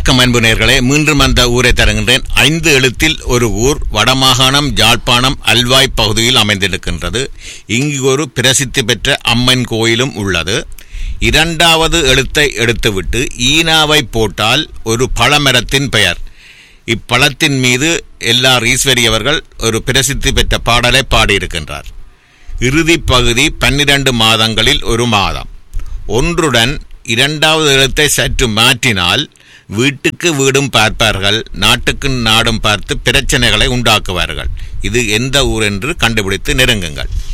வணக்கம் அன்பு நேர்களே மீண்டும் அந்த ஊரை தருகின்றேன் ஐந்து எழுத்தில் ஒரு ஊர் வடமாகாணம் யாழ்ப்பாணம் அல்வாய் பகுதியில் அமைந்திருக்கின்றது இங்கு ஒரு பிரசித்தி பெற்ற அம்மன் கோயிலும் உள்ளது இரண்டாவது எழுத்தை எடுத்துவிட்டு ஈனாவை போட்டால் ஒரு பழமரத்தின் பெயர் இப்பழத்தின் மீது எல்லார் ஈஸ்வரி அவர்கள் ஒரு பிரசித்தி பெற்ற பாடலை பாடியிருக்கின்றார் இறுதிப் பகுதி பன்னிரண்டு மாதங்களில் ஒரு மாதம் ஒன்றுடன் இரண்டாவது எழுத்தை சற்று மாற்றினால் வீட்டுக்கு வீடும் பார்ப்பார்கள் நாட்டுக்கு நாடும் பார்த்து பிரச்சனைகளை உண்டாக்குவார்கள் இது எந்த ஊர் என்று கண்டுபிடித்து நெருங்குங்கள்